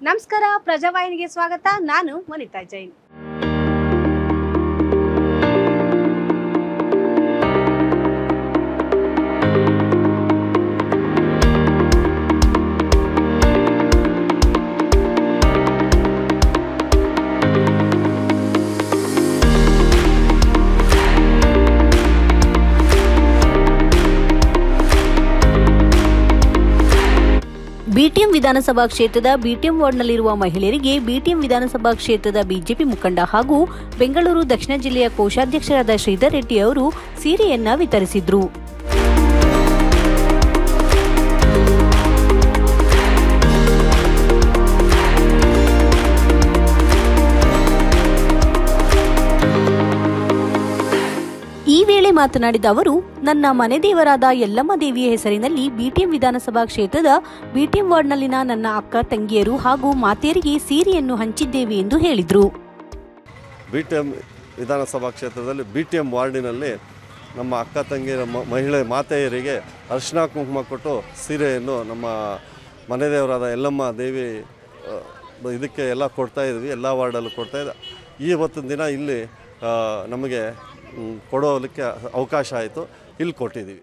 ನಮಸ್ಕಾರ ಪ್ರಜಾವಾಹಿನಿಗೆ ಸ್ವಾಗತ ನಾನು ವನಿತಾ ಜೈನ್ ಬಿಟಿಎಂ ವಿಧಾನಸಭಾ ಕ್ಷೇತ್ರದ ಬಿಟಿಎಂ ವಾರ್ಡ್ನಲ್ಲಿರುವ ಮಹಿಳೆಯರಿಗೆ ಬಿಟಿಎಂ ವಿಧಾನಸಭಾ ಕ್ಷೇತ್ರದ ಬಿಜೆಪಿ ಮುಖಂಡ ಹಾಗೂ ಬೆಂಗಳೂರು ದಕ್ಷಿಣ ಜಿಲ್ಲೆಯ ಕೋಶಾಧ್ಯಕ್ಷರಾದ ಶ್ರೀಧರ್ ರೆಡ್ಡಿ ಅವರು ಸೀರೆಯನ್ನ ವಿತರಿಸಿದ್ರು ಈ ವೇಳೆ ಮಾತನಾಡಿದ ಅವರು ನನ್ನ ಮನೆ ದೇವರಾದ ಯಲ್ಲಮ್ಮ ದೇವಿಯ ಹೆಸರಿನಲ್ಲಿ ಬಿಟಿಎಂ ವಿಧಾನಸಭಾ ಕ್ಷೇತ್ರದ ಬಿಟಿಎಂ ವಾರ್ಡ್ನಲ್ಲಿನ ನನ್ನ ಅಕ್ಕ ತಂಗಿಯರು ಹಾಗೂ ಮಾತೆಯರಿಗೆ ಸೀರೆಯನ್ನು ಹಂಚಿದ್ದೇವೆ ಎಂದು ಹೇಳಿದರು ಬಿ ಟಿ ಎಮ್ ವಿಧಾನಸಭಾ ಕ್ಷೇತ್ರದಲ್ಲಿ ಬಿ ಟಿ ಎಮ್ ವಾರ್ಡಿನಲ್ಲಿ ನಮ್ಮ ಅಕ್ಕ ತಂಗಿಯರ ಮ- ಮಹಿಳೆ ಮಾತೆಯರಿಗೆ ಅರಿಶಿನ ಕುಂಕುಮ ಕೊಟ್ಟು ಸೀರೆಯನ್ನು ನಮ್ಮ ಮನೆ ದೇವರಾದ ಎಲ್ಲಮ್ಮ ದೇವಿ ಆ, ಇದಕ್ಕೆ ಎಲ್ಲ ಕೊಡ್ತಾ ಇದ್ವಿ ಎಲ್ಲ ವಾರ್ಡಲ್ಲೂ ಕೊಡ್ತಾ ಇದ್ದ ಈ ಇವತ್ತಿನ ದಿನ ಇಲ್ಲಿ ಆ, ನಮಗೆ ಮ್, ಕೊಡೋದಕ್ಕೆ ಅವಕಾಶ ಆಯಿತು ಇಲ್ಲಿ ಕೊಟ್ಟಿದ್ದೀವಿ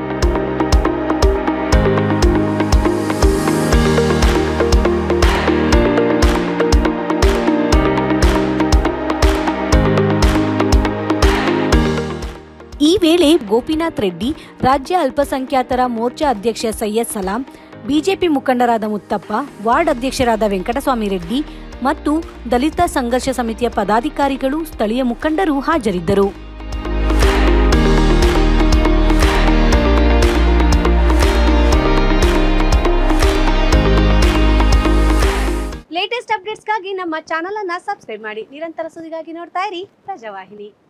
ಈ ವೇಳೆ ಗೋಪಿನಾಥ್ ರೆಡ್ಡಿ ರಾಜ್ಯ ಅಲ್ಪಸಂಖ್ಯಾತರ ಮೋರ್ಚಾ ಅಧ್ಯಕ್ಷ ಸೈಯದ್ ಸಲಾಂ ಬಿಜೆಪಿ ಮುಖಂಡರಾದ ಮುತ್ತಪ್ಪ ವಾರ್ಡ್ ಅಧ್ಯಕ್ಷರಾದ ವೆಂಕಟಸ್ವಾಮಿ ರೆಡ್ಡಿ ಮತ್ತು ದಲಿತ ಸಂಘರ್ಷ ಸಮಿತಿಯ ಪದಾಧಿಕಾರಿಗಳು ಸ್ಥಳೀಯ ಮುಖಂಡರು ಹಾಜರಿದ್ದರು ಲೇಟೆಸ್ಟ್ ಅಪ್ಡೇಟ್ಸ್ಗಾಗಿ ನಮ್ಮ ಚಾನಲ್ ಅನ್ನ ಸಬ್ಸ್ಕ್ರೈಬ್ ಮಾಡಿ ನಿರಂತರ ಸುದ್ದಿಗಾಗಿ ನೋಡ್ತಾ ಇರಿ ಪ್ರಜಾವಾಹಿನಿ